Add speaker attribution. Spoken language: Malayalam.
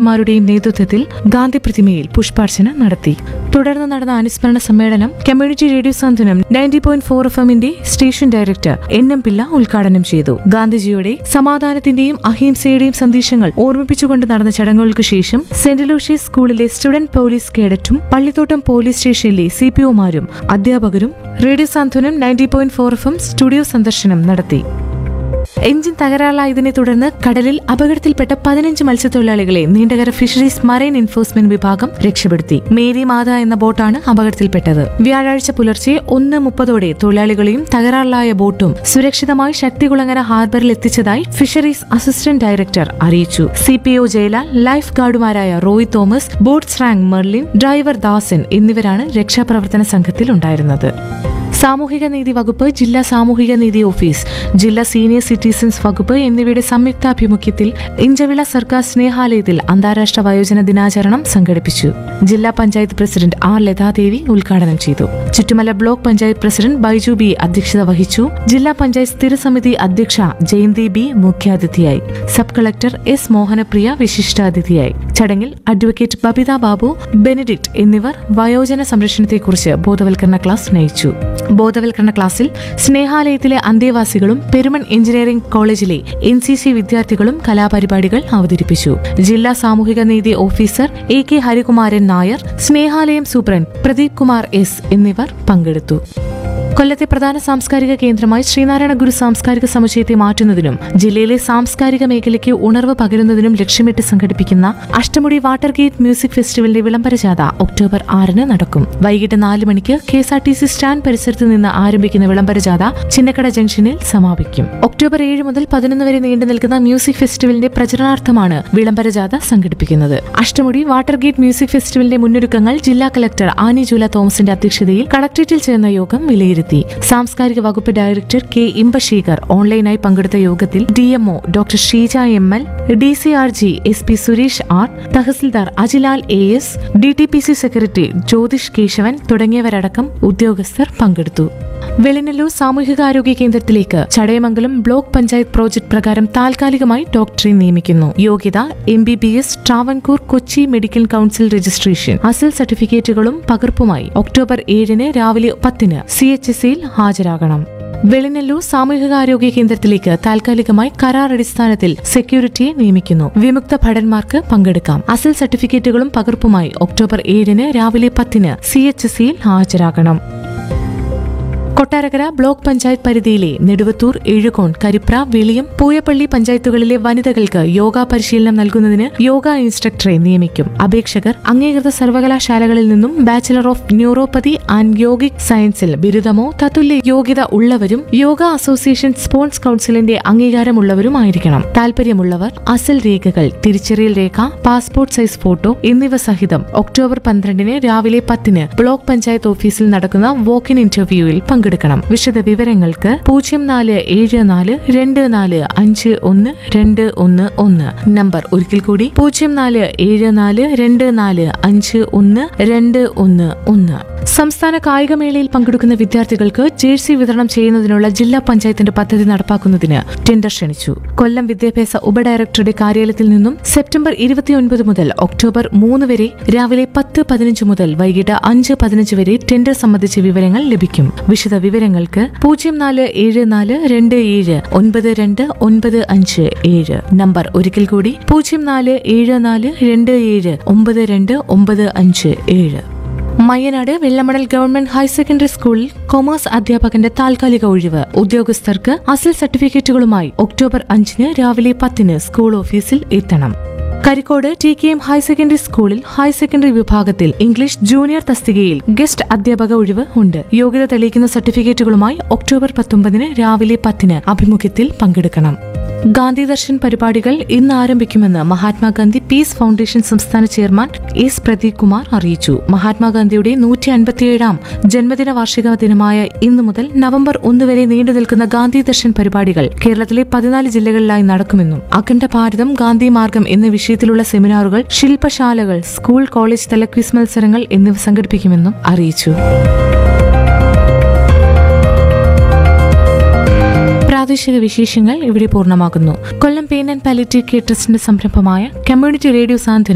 Speaker 1: നേതാക്കന്മാരുടെയും നേതൃത്വത്തിൽ ഗാന്ധി പ്രതിമയിൽ പുഷ്പാർച്ചന നടത്തി തുടർന്ന് നടന്ന അനുസ്മരണ സമ്മേളനം community radio Santhwanam ninety point four F എമ്മിന്റെ station director N M Pillai ഉദ്ഘാടനം ചെയ്തു ഗാന്ധിജിയുടെ സമാധാനത്തിന്റെയും അഹിംസയുടെയും സന്ദേശങ്ങൾ ഓർമ്മിപ്പിച്ചുകൊണ്ട് നടന്ന ചടങ്ങുകൾക്ക് ശേഷം സെന്റ് ലൂഷ്യസ് സ്കൂളിലെ സ്റ്റുഡന്റ് പോലീസ് കേഡറ്റും പള്ളിത്തോട്ടം പോലീസ് സ്റ്റേഷനിലെ സി പി ഒമാരും അധ്യാപകരും radio Santhwanam ninety point four F M studio സന്ദർശനം നടത്തി എഞ്ചിൻ തകരാറിലായതിനെ തുടർന്ന് കടലിൽ അപകടത്തിൽപ്പെട്ട പതിനഞ്ച് മത്സ്യത്തൊഴിലാളികളെ നീണ്ടകര ഫിഷറീസ് മറൈൻ എൻഫോഴ്സ്മെന്റ് വിഭാഗം രക്ഷപ്പെടുത്തി മേരി മാത എന്ന ബോട്ടാണ് അപകടത്തിൽപ്പെട്ടത് വ്യാഴാഴ്ച പുലർച്ചെ ഒന്ന് മുപ്പതോടെ തൊഴിലാളികളെയും തകരാറിലായ ബോട്ടും സുരക്ഷിതമായി ശക്തികുളങ്ങര ഹാർബറിൽ എത്തിച്ചതായി ഫിഷറീസ് അസിസ്റ്റന്റ് ഡയറക്ടർ അറിയിച്ചു C P O Jayalal life ഗാർഡുമാരായ റോയ് തോമസ് ബോട്ട്സ് റാങ്ക് മെർലിൻ ഡ്രൈവർ ദാസൻ എന്നിവരാണ് രക്ഷാപ്രവർത്തന സംഘത്തിൽ ഉണ്ടായിരുന്നത് സാമൂഹിക നീതി വകുപ്പ് ജില്ലാ സാമൂഹിക നീതി ഓഫീസ് ജില്ലാ സീനിയർ സിറ്റിസൺസ് വകുപ്പ് എന്നിവയുടെ സംയുക്താഭിമുഖ്യത്തിൽ ഇഞ്ചവിള സർക്കാർ സ്നേഹാലയത്തിൽ അന്താരാഷ്ട്ര വയോജന ദിനാചരണം സംഘടിപ്പിച്ചു ജില്ലാ പഞ്ചായത്ത് പ്രസിഡന്റ് ആർ ലതാദേവി ഉദ്ഘാടനം ചെയ്തു Chuttumala block panchayat president Baiju B അധ്യക്ഷത വഹിച്ചു ജില്ലാ പഞ്ചായത്ത് സ്ഥിരസമിതി അധ്യക്ഷ ജയന്തി ബി മുഖ്യാതിഥിയായി സബ് കളക്ടർ എസ് മോഹനപ്രിയ വിശിഷ്ടാതിഥിയായി ചടങ്ങിൽ അഡ്വക്കേറ്റ് ബബിത ബാബു ബെനഡിക്ട് എന്നിവർ വയോജന സംരക്ഷണത്തെക്കുറിച്ച് ബോധവൽക്കരണ ക്ലാസ് നയിച്ചു ബോധവൽക്കരണ ക്ലാസ്സിൽ സ്നേഹാലയത്തിലെ അന്തേവാസികളും പെരുമൺ എഞ്ചിനീയറിംഗ് കോളേജിലെ എൻ സി സി വിദ്യാർത്ഥികളും കലാപരിപാടികൾ അവതരിപ്പിച്ചു ജില്ലാ സാമൂഹിക നീതി officer A K Harikumaran Nair Snehalayam superintendent Pradeep Kumar S എന്നിവർ പങ്കെടുത്തു കൊല്ലത്തെ പ്രധാന സാംസ്കാരിക കേന്ദ്രമായി ശ്രീനാരായണ ഗുരു സാംസ്കാരിക സമുച്ചയത്തെ മാറ്റുന്നതിനും ജില്ലയിലെ സാംസ്കാരിക മേഖലയ്ക്ക് ഉണർവ് പകരുന്നതിനും ലക്ഷ്യമിട്ട് സംഘടിപ്പിക്കുന്ന അഷ്ടമുടി വാട്ടർ ഗേറ്റ് മ്യൂസിക് ഫെസ്റ്റിവലിന്റെ വിളംബര ജാഥ ഒക്ടോബർ ആറിന് നടക്കും വൈകിട്ട് നാല് മണിക്ക് K S R T C stand പരിസരത്ത് നിന്ന് ആരംഭിക്കുന്ന വിളംബര ജാഥ ചിന്നക്കട ജംഗ്ഷനിൽ സമാപിക്കും ഒക്ടോബർ ഏഴ് മുതൽ പതിനൊന്ന് വരെ നീണ്ടു നിൽക്കുന്ന മ്യൂസിക് ഫെസ്റ്റിവലിന്റെ പ്രചരണാർത്ഥമാണ് വിളംബര ജാഥ സംഘടിപ്പിക്കുന്നത് അഷ്ടമുടി വാട്ടർ ഗേറ്റ് മ്യൂസിക് ഫെസ്റ്റിവലിന്റെ മുന്നൊരുക്കങ്ങൾ ജില്ലാ കലക്ടർ ആനി ജൂല തോമസിന്റെ അധ്യക്ഷതയിൽ കളക്ട്രേറ്റിൽ ചേർന്ന യോഗം വിലയിരുത്തി സാംസ്കാരിക വകുപ്പ് ഡയറക്ടർ കെ ഇമ്പശേഖർ ഓൺലൈനായി പങ്കെടുത്ത യോഗത്തിൽ DMO doctor Sheeja M L D C R G S P Suresh R തഹസിൽദാർ Ajilal A S D T P C secretary Jyothish Kesavan തുടങ്ങിയവരടക്കം ഉദ്യോഗസ്ഥർ പങ്കെടുത്തു വെളിനല്ലൂർ സാമൂഹികാരോഗ്യ കേന്ദ്രത്തിലേക്ക് ചടയമംഗലം ബ്ലോക്ക് പഞ്ചായത്ത് പ്രോജക്ട് പ്രകാരം താൽക്കാലികമായി ഡോക്ടറെ നിയമിക്കുന്നു യോഗ്യത M B B S Travancore Kochi medical council registration അസൽ സർട്ടിഫിക്കറ്റുകളും പകർപ്പുമായി ഒക്ടോബർ ഏഴിന് രാവിലെ പത്തിന് സി എച്ച് എസ് സിയിൽ ഹാജരാകണം വെളിനെല്ലൂർ സാമൂഹികാരോഗ്യ കേന്ദ്രത്തിലേക്ക് താൽക്കാലികമായി കരാർ അടിസ്ഥാനത്തിൽ സെക്യൂരിറ്റിയെ നിയമിക്കുന്നു വിമുക്ത ഭടന്മാർക്ക് പങ്കെടുക്കാം അസൽ സർട്ടിഫിക്കറ്റുകളും പകർപ്പുമായി ഒക്ടോബർ ഏഴിന് രാവിലെ പത്തിന് സി എച്ച് എസ് സിയിൽ ഹാജരാകണം കൊട്ടാരക്കര ബ്ലോക്ക് പഞ്ചായത്ത് പരിധിയിലെ നെടുവത്തൂർ എഴുകോൺ കരിപ്ര വെളിയം പൂയപ്പള്ളി പഞ്ചായത്തുകളിലെ വനിതകൾക്ക് യോഗ പരിശീലനം നൽകുന്നതിന് യോഗ ഇൻസ്ട്രക്ടറെ നിയമിക്കും അപേക്ഷകർ അംഗീകൃത സർവകലാശാലകളിൽ നിന്നും bachelor of naturopathy and yogic സയൻസിൽ ബിരുദമോ തത്തുല്യ യോഗ്യത ഉള്ളവരും യോഗ അസോസിയേഷൻ സ്പോർട്സ് കൌൺസിലിന്റെ അംഗീകാരമുള്ളവരുമായിരിക്കണം താല്പര്യമുള്ളവർ അസൽ രേഖകൾ തിരിച്ചറിയൽ രേഖ പാസ്പോർട്ട് സൈസ് ഫോട്ടോ എന്നിവ സഹിതം ഒക്ടോബർ പന്ത്രണ്ടിന് രാവിലെ പത്തിന് ബ്ലോക്ക് പഞ്ചായത്ത് ഓഫീസിൽ നടക്കുന്ന വോക്കിൻ ഇന്റർവ്യൂവിൽ പങ്കെടുക്കണം വിശദ വിവരങ്ങൾക്ക് പൂജ്യം നാല് ഏഴ് നാല് രണ്ട് നാല് അഞ്ച് ഒന്ന് രണ്ട് ഒന്ന് ഒന്ന് നമ്പർ ഒരിക്കൽ കൂടി പൂജ്യം നാല് ഏഴ് നാല് രണ്ട് നാല് അഞ്ച് ഒന്ന് രണ്ട് ഒന്ന് ഒന്ന് സംസ്ഥാന കായികമേളയിൽ പങ്കെടുക്കുന്ന വിദ്യാർത്ഥികൾക്ക് ജേഴ്സി വിതരണം ചെയ്യുന്നതിനുള്ള ജില്ലാ പഞ്ചായത്തിന്റെ പദ്ധതി നടപ്പാക്കുന്നതിന് ടെൻഡർ ക്ഷണിച്ചു കൊല്ലം വിദ്യാഭ്യാസ ഉപഡയറക്ടറുടെ കാര്യാലയത്തിൽ നിന്നും സെപ്റ്റംബർ ഇരുപത്തിയൊൻപത് മുതൽ ഒക്ടോബർ മൂന്ന് വരെ രാവിലെ പത്ത് പതിനഞ്ച് മുതൽ വൈകിട്ട് അഞ്ച് പതിനഞ്ച് വരെ ടെൻഡർ സംബന്ധിച്ച വിവരങ്ങൾ ലഭിക്കും വിശദ വിവരങ്ങൾക്ക് പൂജ്യം നാല് ഏഴ് നാല് രണ്ട് ഏഴ് ഒൻപത് രണ്ട് ഒൻപത് അഞ്ച് ഏഴ് നമ്പർ ഒരിക്കൽ കൂടി പൂജ്യം നാല് ഏഴ് നാല് രണ്ട് ഏഴ് ഒമ്പത് രണ്ട് ഒമ്പത് അഞ്ച് ഏഴ് Mayyanad Vellamadal government higher secondary സ്കൂളിൽ കൊമേഴ്സ് അധ്യാപകന്റെ താൽക്കാലിക ഒഴിവ് ഉദ്യോഗസ്ഥർക്ക് അസൽ സർട്ടിഫിക്കറ്റുകളുമായി ഒക്ടോബർ അഞ്ചിന് രാവിലെ പത്തിന് സ്കൂൾ ഓഫീസിൽ എത്തണം Karikode T K M higher secondary സ്കൂളിൽ ഹയർ സെക്കൻഡറി വിഭാഗത്തിൽ ഇംഗ്ലീഷ് ജൂനിയർ തസ്തികയിൽ ഗസ്റ്റ് അധ്യാപക ഒഴിവ് ഉണ്ട് യോഗ്യത തെളിയിക്കുന്ന സർട്ടിഫിക്കറ്റുകളുമായി ഒക്ടോബർ പത്തൊമ്പതിന് രാവിലെ പത്തിന് അഭിമുഖ്യത്തിൽ പങ്കെടുക്കണം ഗാന്ധി ദർശൻ പരിപാടികൾ ഇന്ന് ആരംഭിക്കുമെന്ന് മഹാത്മാഗാന്ധി പീസ് ഫൗണ്ടേഷൻ സംസ്ഥാന ചെയർമാൻ എസ് പ്രദീപ് കുമാർ അറിയിച്ചു മഹാത്മാഗാന്ധിയുടെ നൂറ്റി അൻപത്തിയേഴാം ജന്മദിന വാർഷിക ദിനമായ ഇന്നു മുതൽ നവംബർ ഒന്ന് വരെ നീണ്ടു നിൽക്കുന്ന ഗാന്ധി ദർശൻ പരിപാടികൾ കേരളത്തിലെ പതിനാല് ജില്ലകളിലായി നടക്കുമെന്നും അഖണ്ഡ ഭാരതം ഗാന്ധി മാർഗം എന്ന വിഷയത്തിലുള്ള സെമിനാറുകൾ ശില്പശാലകൾ സ്കൂൾ കോളേജ് തല ക്വിസ് മത്സരങ്ങൾ എന്നിവ സംഘടിപ്പിക്കുമെന്നും അറിയിച്ചു പ്രാദേശിക വിശേഷങ്ങൾ ഇവിടെ പൂർണ്ണമാകുന്നു Kollam pain and palliative care ട്രസ്റ്റിന്റെ സംരംഭമായ കമ്മ്യൂണിറ്റി റേഡിയോ സാന്ത്വനം